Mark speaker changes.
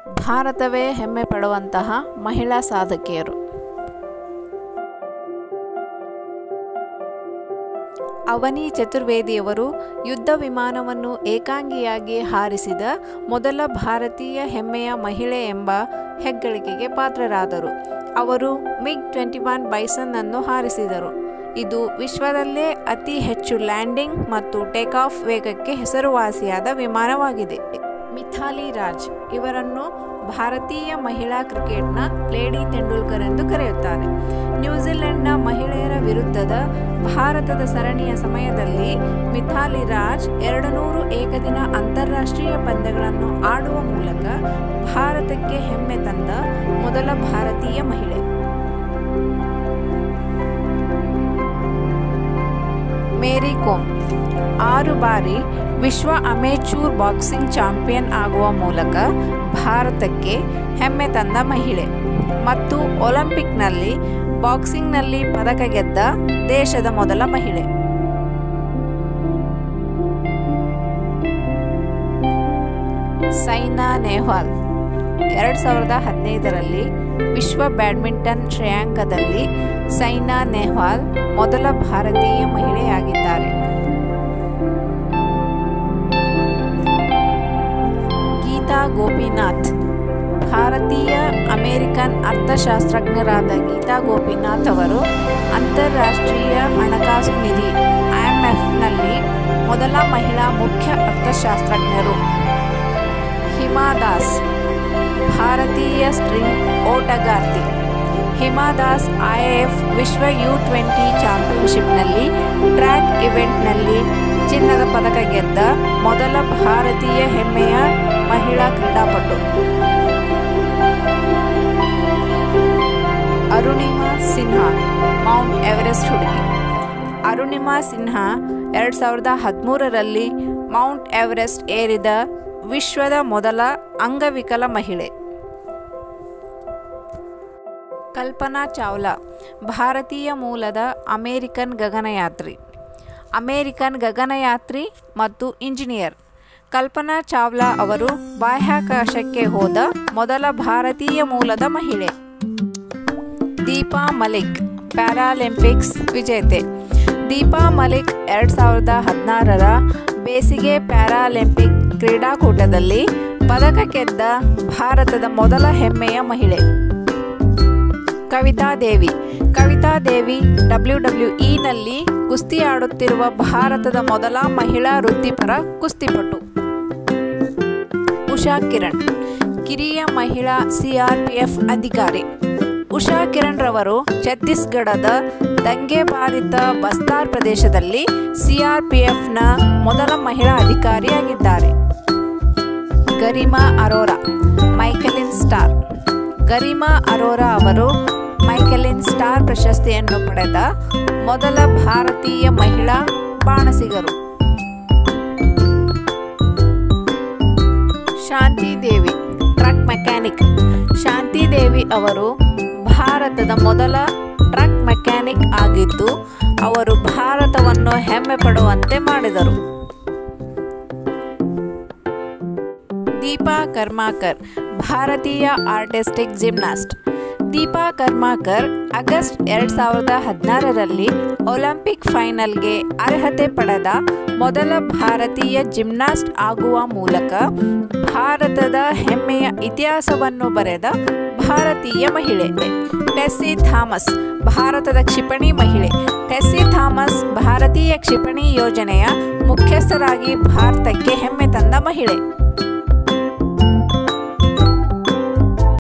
Speaker 1: ಭಾರತವೇ ಹೆಮ್ಮೆ ಪಡುವಂತಹ ಮಹಿಳಾ ಸಾಧಕಿಯರು ಅವನಿ ಚತುರ್ವೇದಿಯವರು ಯುದ್ಧ ವಿಮಾನವನ್ನು ಏಕಾಂಗಿಯಾಗಿ ಹಾರಿಸಿದ ಮೊದಲ ಭಾರತೀಯ ಹೆಮ್ಮೆಯ ಮಹಿಳೆ ಎಂಬ ಹೆಗ್ಗಳಿಕೆಗೆ ಪಾತ್ರರಾದರು ಅವರು ಮಿಗ್ ಟ್ವೆಂಟಿ ಒನ್ ಬೈಸನ್ ಅನ್ನು ಹಾರಿಸಿದರು ಇದು ವಿಶ್ವದಲ್ಲೇ ಅತಿ ಹೆಚ್ಚು ಲ್ಯಾಂಡಿಂಗ್ ಮತ್ತು ಟೇಕ್ ಆಫ್ ವೇಗಕ್ಕೆ ಹೆಸರುವಾಸಿಯಾದ ವಿಮಾನವಾಗಿದೆ ಮಿಥಾಲಿ ರಾಜ್ ಇವರನ್ನು ಭಾರತೀಯ ಮಹಿಳಾ ಕ್ರಿಕೆಟ್ನ ಲೇಡಿ ತೆಂಡೂಲ್ಕರ್ ಎಂದು ಕರೆಯುತ್ತಾರೆ ನ್ಯೂಜಿಲೆಂಡ್ನ ಮಹಿಳೆಯರ ವಿರುದ್ಧದ ಭಾರತದ ಸರಣಿಯ ಸಮಯದಲ್ಲಿ ಮಿಥಾಲಿ ರಾಜ್ ಎರಡು ನೂರು ಏಕದಿನ ಅಂತಾರಾಷ್ಟ್ರೀಯ ಪಂದ್ಯಗಳನ್ನು ಆಡುವ ಮೂಲಕ ಭಾರತಕ್ಕೆ ಹೆಮ್ಮೆ ತಂದ ಮೊದಲ ಭಾರತೀಯ ಮಹಿಳೆ ಮೇರಿ ಕೋಮ್ ಆರು ಬಾರಿ ವಿಶ್ವ ಅಮೇಚೂರ್ ಬಾಕ್ಸಿಂಗ್ ಚಾಂಪಿಯನ್ ಆಗುವ ಮೂಲಕ ಭಾರತಕ್ಕೆ ಹೆಮ್ಮೆ ತಂದ ಮಹಿಳೆ ಮತ್ತು ಒಲಿಂಪಿಕ್ನಲ್ಲಿ ಬಾಕ್ಸಿಂಗ್ನಲ್ಲಿ ಪದಕ ಗೆದ್ದ ದೇಶದ ಮೊದಲ ಮಹಿಳೆ ಸೈನಾ ನೆಹ್ವಾಲ್ ಎರಡು ಸಾವಿರದ ಹದಿನೈದರಲ್ಲಿ ವಿಶ್ವ ಬ್ಯಾಡ್ಮಿಂಟನ್ ಶ್ರೇಯಾಂಕದಲ್ಲಿ ಸೈನಾ ನೆಹ್ವಾಲ್ ಮೊದಲ ಭಾರತೀಯ ಮಹಿಳೆಯಾಗಿದ್ದಾರೆ ಗೀತಾ ಗೋಪಿನಾಥ್ ಭಾರತೀಯ ಅಮೆರಿಕನ್ ಅರ್ಥಶಾಸ್ತ್ರಜ್ಞರಾದ ಗೀತಾ ಗೋಪಿನಾಥ್ ಅವರು ಅಂತಾರಾಷ್ಟ್ರೀಯ ಹಣಕಾಸು ನಿಧಿ ಐಎಂಎಫ್ನಲ್ಲಿ ಮೊದಲ ಮಹಿಳಾ ಮುಖ್ಯ ಅರ್ಥಶಾಸ್ತ್ರಜ್ಞರು ಹಿಮಾ ದಾಸ್ ಭಾರತೀಯ ಸ್ಟ್ರಿಂಗ್ ಓಟಗಾರ್ತಿ ಹಿಮಾ ದಾಸ್ ಐಎಎಫ್ ವಿಶ್ವ ಯು ಟ್ವೆಂಟಿ ಚಾಂಪಿಯನ್ಶಿಪ್ನಲ್ಲಿ ಟ್ರ್ಯಾಕ್ ಇವೆಂಟ್ನಲ್ಲಿ ಚಿನ್ನದ ಪದಕ ಗೆದ್ದ ಮೊದಲ ಭಾರತೀಯ ಹೆಮ್ಮೆಯ ಮಹಿಳಾ ಕ್ರೀಡಾಪಟು ಅರುಣಿಮಾ ಸಿನ್ಹಾ ಮೌಂಟ್ ಎವರೆಸ್ಟ್ ಹುಡುಗಿ ಅರುಣಿಮಾ ಸಿನ್ಹಾ ಎರಡು ಸಾವಿರದ ಹದಿಮೂರರಲ್ಲಿ ಮೌಂಟ್ ಎವರೆಸ್ಟ್ ಏರಿದ ವಿಶ್ವದ ಮೊದಲ ಅಂಗವಿಕಲ ಮಹಿಳೆ ಕಲ್ಪನಾ ಚಾವ್ಲಾ ಭಾರತೀಯ ಮೂಲದ ಅಮೇರಿಕನ್ ಗಗನಯಾತ್ರಿ ಅಮೇರಿಕನ್ ಗಗನಯಾತ್ರಿ ಮತ್ತು ಇಂಜಿನಿಯರ್ ಕಲ್ಪನಾ ಚಾವ್ಲಾ ಅವರು ಬಾಹ್ಯಾಕಾಶಕ್ಕೆ ಹೋದ ಮೊದಲ ಭಾರತೀಯ ಮೂಲದ ಮಹಿಳೆ ದೀಪಾ ಮಲಿಕ್ ಪ್ಯಾರಾಲಿಂಪಿಕ್ಸ್ ವಿಜೇತೆ ದೀಪಾ ಮಲಿಕ್ ಎರಡು ಸಾವಿರದ ಹದಿನಾರರ ಬೇಸಿಗೆ ಪ್ಯಾರಾಲಿಂಪಿಕ್ ಕ್ರೀಡಾಕೂಟದಲ್ಲಿ ಪದಕ ಗೆದ್ದ ಭಾರತದ ಮೊದಲ ಹೆಮ್ಮೆಯ ಮಹಿಳೆ ಕವಿತಾ ದೇವಿ ಕವಿತಾ ದೇವಿ ಡಬ್ಲ್ಯೂ ಡಬ್ಲ್ಯೂ ಇನಲ್ಲಿ ಕುಸ್ತಿ ಆಡುತ್ತಿರುವ ಭಾರತದ ಮೊದಲ ಮಹಿಳಾ ವೃತ್ತಿಪರ ಕುಸ್ತಿಪಟು ಉಷಾ ಕಿರಣ್ ಕಿರಿಯ ಮಹಿಳಾ ಸಿಆರ್ಪಿಎಫ್ ಅಧಿಕಾರಿ ಉಷಾ ಕಿರಣ್ ರವರು ಛತ್ತೀಸ್ಗಢದ ದಂಗೆ ಬಾಧಿತ ಬಸ್ತಾರ್ ಪ್ರದೇಶದಲ್ಲಿ ಸಿಆರ್ಪಿಎಫ್ನ ಮೊದಲ ಮಹಿಳಾ ಅಧಿಕಾರಿಯಾಗಿದ್ದಾರೆ ಗರಿಮಾ ಅರೋರಾ ಮೈಕೆಲಿನ್ ಸ್ಟಾರ್ ಗರಿಮಾ ಅರೋರಾ ಅವರು ಮೈಕೆಲಿನ್ ಸ್ಟಾರ್ ಪ್ರಶಸ್ತಿಯನ್ನು ಪಡೆದ ಮೊದಲ ಭಾರತೀಯ ಮಹಿಳಾ ಬಾಣಸಿಗರು ಶಾಂತಿ ದೇವಿ ಟ್ರಕ್ ಮೆಕ್ಯಾನಿಕ್ ಶಾಂತಿ ದೇವಿ ಅವರು ಭಾರತದ ಮೊದಲ ಟ್ರಕ್ ಮೆಕ್ಯಾನಿಕ್ ಆಗಿದ್ದು ಅವರು ಭಾರತವನ್ನು ಹೆಮ್ಮೆ ಪಡುವಂತೆ ಮಾಡಿದರು ದೀಪಾ ಕರ್ಮಾಕರ್ ಭಾರತೀಯ artistic gymnast Dipa Karmakar August ಎರಡು ಸಾವಿರದ ಹದಿನಾರರಲ್ಲಿ ಒಲಿಂಪಿಕ್ ಫೈನಲ್ಗೆ ಅರ್ಹತೆ ಪಡೆದ ಮೊದಲ ಭಾರತೀಯ ಜಿಮ್ನಾಸ್ಟ್ ಆಗುವ ಮೂಲಕ ಭಾರತದ ಹೆಮ್ಮೆಯ ಇತಿಹಾಸವನ್ನು ಬರೆದ ಭಾರತೀಯ ಮಹಿಳೆ ಟೆಸ್ಸಿ ಥಾಮಸ್ ಭಾರತದ ಕ್ಷಿಪಣಿ ಮಹಿಳೆ ಟೆಸ್ಸಿ ಥಾಮಸ್ ಭಾರತೀಯ ಕ್ಷಿಪಣಿ ಯೋಜನೆಯ ಮುಖ್ಯಸ್ಥರಾಗಿ ಭಾರತಕ್ಕೆ ಹೆಮ್ಮೆ ತಂದ ಮಹಿಳೆ